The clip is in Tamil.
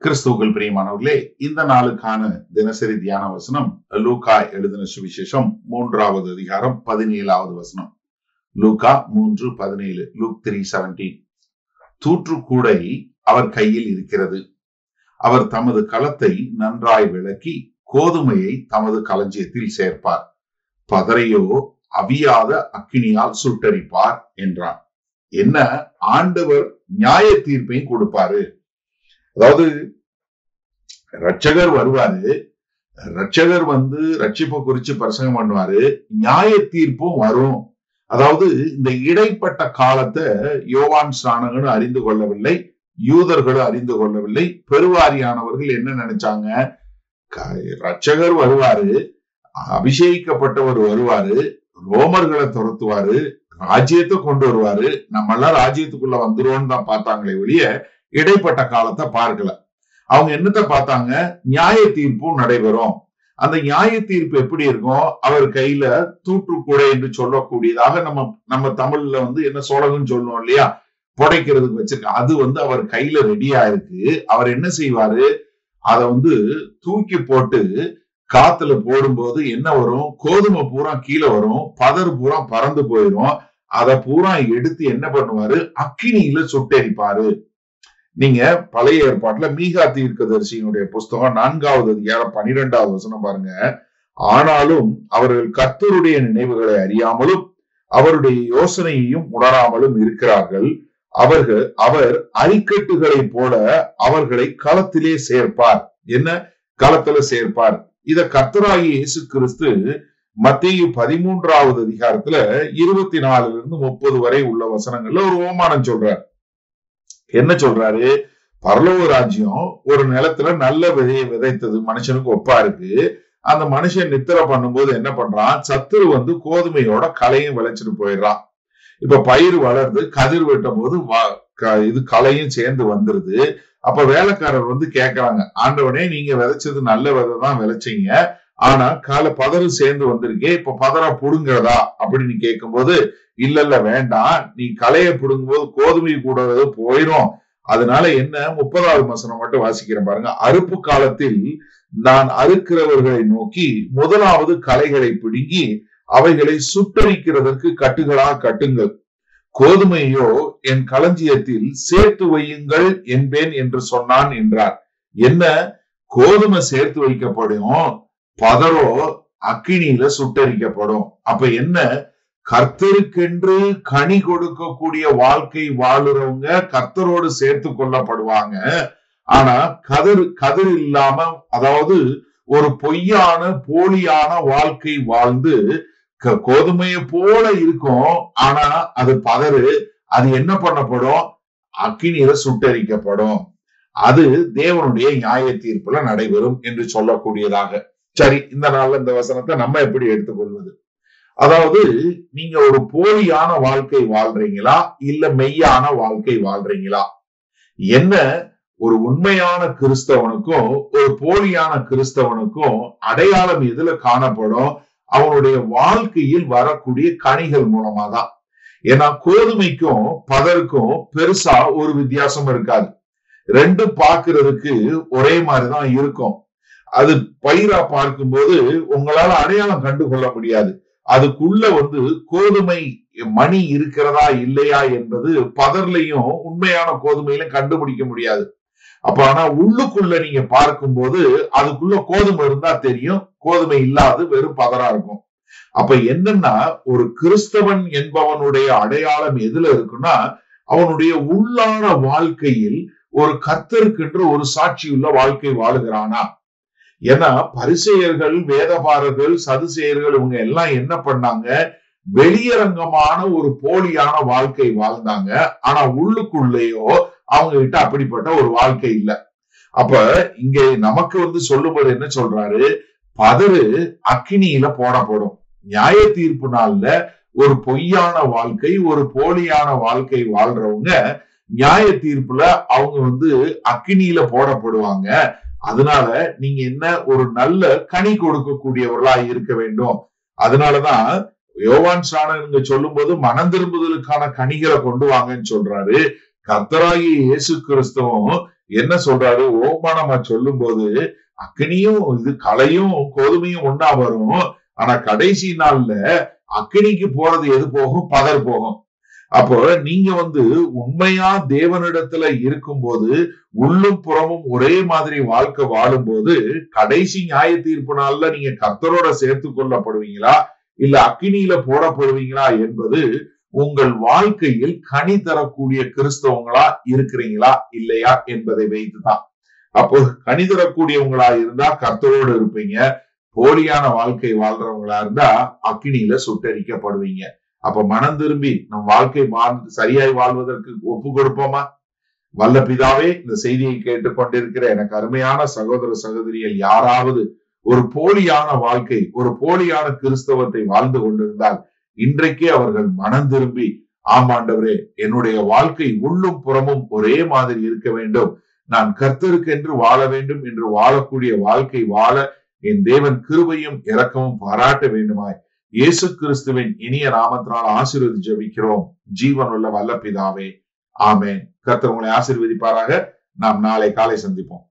கிறிஸ்துவுக்குள் பிரியமானவர்களே இந்த நாளுக்கான தினசரி தியான வசனம் லூகா எழுதின சுவிசேஷம் மூன்றாவது அதிகாரம் பதினேழாவது வசனம் லூகா மூன்று பதினேழு லூக் த்ரீ செவன்டீன் தூற்றுக்கூடை அவர் கையில் இருக்கிறது அவர் தமது களத்தை நன்றாய் விளக்கி கோதுமையை தமது களஞ்சியத்தில் சேர்ப்பார் பதரையோ அவியாத அக்கினியால் சுட்டரிப்பார் என்றார் என்ன ஆண்டவர் நியாய தீர்ப்பையும் கொடுப்பாரு அதாவது ரட்சகர் வருவாரு ரட்சகர் வந்து ரட்சிப்பை குறிச்சு பிரசங்கம் பண்ணுவாரு நியாய தீர்ப்பும் வரும் அதாவது இந்த இடைப்பட்ட காலத்தை யோவான் ஸ்நானகனும் அறிந்து கொள்ளவில்லை யூதர்களும் அறிந்து கொள்ளவில்லை பெருவாரியானவர்கள் என்ன நினைச்சாங்க ரட்சகர் வருவாரு அபிஷேகிக்கப்பட்டவர் வருவாரு ரோமர்களை துரத்துவாரு ராஜ்யத்தை கொண்டு வருவாரு நம்ம எல்லாம் ராஜ்யத்துக்குள்ள வந்துருவோம்னு தான் பார்த்தாங்களே ஒழிய இடைப்பட்ட காலத்தை பார்க்கல அவங்க என்னத்த பார்த்தாங்க நியாய தீர்ப்பும் நடைபெறும் அந்த நியாய தீர்ப்பு எப்படி இருக்கும் அவர் கையில தூற்றுக்கூடை என்று சொல்லக்கூடியதாக நம்ம நம்ம தமிழ்ல வந்து என்ன சோழகம்னு சொல்லுவோம் இல்லையா புடைக்கிறதுக்கு வச்சிருக்க அது வந்து அவர் கையில ரெடியா இருக்கு அவர் என்ன செய்வாரு அதை வந்து தூக்கி போட்டு காத்துல போடும்போது என்ன வரும் கோதுமை பூரா கீழே வரும் பதர் பூரா பறந்து போயிடும் அதை பூரா எடுத்து என்ன பண்ணுவாரு அக்கினியில சுட்டெரிப்பாரு நீங்க பழைய ஏற்பாட்டுல மீகா தீர்க்கதரிசியினுடைய புஸ்தகம் நான்காவது அதிகாரம் பனிரெண்டாவது வசனம் பாருங்க ஆனாலும் அவர்கள் கர்த்தருடைய நினைவுகளை அறியாமலும் அவருடைய யோசனையையும் உணராமலும் இருக்கிறார்கள் அவர்கள் அவர் அரிக்கட்டுகளை போல அவர்களை களத்திலே சேர்ப்பார் என்ன களத்துல சேர்ப்பார் இத கர்த்தராகி இயேசு கிறிஸ்து மத்திய பதிமூன்றாவது அதிகாரத்துல இருபத்தி நாலுல இருந்து முப்பது வரை உள்ள வசனங்கள்ல ஒரு ஓமானம் சொல்றார் என்ன சொல்றாரு பரலோக ராஜ்யம் ஒரு நிலத்துல நல்ல விதையை விதைத்தது மனுஷனுக்கு ஒப்பா இருக்கு அந்த மனுஷன் நித்திர பண்ணும்போது என்ன பண்றான் சத்துரு வந்து கோதுமையோட களையும் விளைச்சிட்டு போயிடுறான் இப்ப பயிர் வளர்ந்து கதிர் வெட்டும் போது இது களையும் சேர்ந்து வந்துருது அப்ப வேலைக்காரர் வந்து கேக்குறாங்க ஆண்டவனே நீங்க விதைச்சது நல்ல விதை தான் விளைச்சீங்க ஆனா கால பதறு சேர்ந்து வந்திருக்கே இப்ப பதரா புடுங்கிறதா அப்படின்னு கேட்கும்போது இல்ல இல்ல வேண்டாம் நீ களைய புடுங்கும் போது கோதுமை கூட போயிரும் அதனால என்ன முப்பதாவது வசனம் மட்டும் வாசிக்கிறேன் பாருங்க அறுப்பு காலத்தில் நான் அறுக்கிறவர்களை நோக்கி முதலாவது களைகளை பிடுங்கி அவைகளை சுட்டரிக்கிறதற்கு கட்டுகளா கட்டுங்கள் கோதுமையோ என் களஞ்சியத்தில் சேர்த்து வையுங்கள் என்பேன் என்று சொன்னான் என்றார் என்ன கோதுமை சேர்த்து வைக்கப்படும் பதரோ அக்கினியில சுட்டரிக்கப்படும் அப்ப என்ன கர்த்தருக்கென்று கனி கொடுக்கக்கூடிய வாழ்க்கை வாழுறவங்க கர்த்தரோடு சேர்த்து கொள்ளப்படுவாங்க ஆனா கதிர் கதிர் இல்லாம அதாவது ஒரு பொய்யான போலியான வாழ்க்கை வாழ்ந்து கோதுமையை போல இருக்கும் ஆனா அது பதறு அது என்ன பண்ணப்படும் அக்கினியில சுட்டரிக்கப்படும் அது தேவனுடைய நியாய தீர்ப்புல நடைபெறும் என்று சொல்லக்கூடியதாக சரி இந்த நாள்ல இந்த வசனத்தை நம்ம எப்படி எடுத்துக்கொள்வது அதாவது நீங்க ஒரு போலியான வாழ்க்கை வாழ்றீங்களா இல்ல மெய்யான வாழ்க்கை வாழ்றீங்களா என்ன ஒரு உண்மையான கிறிஸ்தவனுக்கும் ஒரு போலியான கிறிஸ்தவனுக்கும் அடையாளம் எதுல காணப்படும் அவனுடைய வாழ்க்கையில் வரக்கூடிய கனிகள் மூலமா தான் ஏன்னா கோதுமைக்கும் பதருக்கும் பெருசா ஒரு வித்தியாசம் இருக்காது ரெண்டும் பார்க்கிறதுக்கு ஒரே மாதிரிதான் இருக்கும் அது பயிரா பார்க்கும்போது உங்களால அடையாளம் கண்டு கொள்ள முடியாது அதுக்குள்ள வந்து கோதுமை மணி இருக்கிறதா இல்லையா என்பது பதர்லையும் உண்மையான கோதுமையிலும் கண்டுபிடிக்க முடியாது அப்ப ஆனா உள்ளுக்குள்ள நீங்க பார்க்கும்போது அதுக்குள்ள கோதுமை இருந்தா தெரியும் கோதுமை இல்லாது வெறும் பதரா இருக்கும் அப்ப என்னன்னா ஒரு கிறிஸ்தவன் என்பவனுடைய அடையாளம் எதுல இருக்குன்னா அவனுடைய உள்ளான வாழ்க்கையில் ஒரு கர்த்தருக்கென்று ஒரு சாட்சியுள்ள வாழ்க்கை வாழுகிறானா ஏன்னா பரிசெயர்கள் வேதபாரர்கள் சதுசெயர்கள் இவங்க எல்லாம் என்ன பண்ணாங்க வெளியரங்கமான ஒரு போலியான வாழ்க்கை வாழ்ந்தாங்க ஆனா உள்ளுக்குள்ளேயோ அவங்க கிட்ட அப்படிப்பட்ட ஒரு வாழ்க்கை இல்ல அப்ப இங்க நமக்கு வந்து சொல்லும்போது என்ன சொல்றாரு பதறு அக்கினியில போடப்படும் நியாய தீர்ப்பு நாள்ல ஒரு பொய்யான வாழ்க்கை ஒரு போலியான வாழ்க்கை வாழ்றவங்க நியாய தீர்ப்புல அவங்க வந்து அக்கினியில போடப்படுவாங்க அதனால நீங்க என்ன ஒரு நல்ல கனி கொடுக்கக்கூடியவர்களா இருக்க வேண்டும் அதனாலதான் யோவான் சாணனுங்க சொல்லும் போது மனம் திரும்புதலுக்கான கனிகளை கொண்டு வாங்கன்னு சொல்றாரு கர்த்தராகி இயேசு கிறிஸ்தவம் என்ன சொல்றாரு ஓமானமா சொல்லும் போது அக்னியும் இது கலையும் கோதுமையும் ஒன்னா வரும் ஆனா கடைசி நாள்ல அக்னிக்கு போறது எது போகும் பதர் போகும் அப்போ நீங்க வந்து உண்மையா தேவனிடத்துல இருக்கும்போது உள்ளும் புறமும் ஒரே மாதிரி வாழ்க்கை வாழும்போது கடைசி நியாய தீர்ப்பு நாள்ல நீங்க கர்த்தரோட சேர்த்து கொள்ளப்படுவீங்களா இல்ல அக்கினியில போடப்படுவீங்களா என்பது உங்கள் வாழ்க்கையில் கனி தரக்கூடிய கிறிஸ்தவங்களா இருக்கிறீங்களா இல்லையா என்பதை வைத்துதான் அப்போ கனி தரக்கூடியவங்களா இருந்தா கர்த்தரோடு இருப்பீங்க போலியான வாழ்க்கை வாழ்றவங்களா இருந்தா அக்கினியில சுட்டரிக்கப்படுவீங்க அப்ப மனம் திரும்பி நம் வாழ்க்கை வாழ் சரியாய் வாழ்வதற்கு ஒப்பு கொடுப்போமா வல்ல பிதாவே இந்த செய்தியை கேட்டுக்கொண்டிருக்கிற எனக்கு அருமையான சகோதர சகோதரிகள் யாராவது ஒரு போலியான வாழ்க்கை ஒரு போலியான கிறிஸ்தவத்தை வாழ்ந்து கொண்டிருந்தால் இன்றைக்கே அவர்கள் மனம் திரும்பி ஆமாண்டவரே என்னுடைய வாழ்க்கை உள்ளும் புறமும் ஒரே மாதிரி இருக்க வேண்டும் நான் கர்த்தருக்கென்று வாழ வேண்டும் என்று வாழக்கூடிய வாழ்க்கை வாழ என் தேவன் கிருபையும் இரக்கமும் பாராட்ட வேண்டுமாய் இயேசு கிறிஸ்துவின் இனிய நாமத்தினால் ஆசீர்வதி ஜபிக்கிறோம் ஜீவனுள்ள வல்ல பிதாவே ஆமேன் கர்த்தர் உங்களை ஆசீர்வதிப்பாராக நாம் நாளை காலை சந்திப்போம்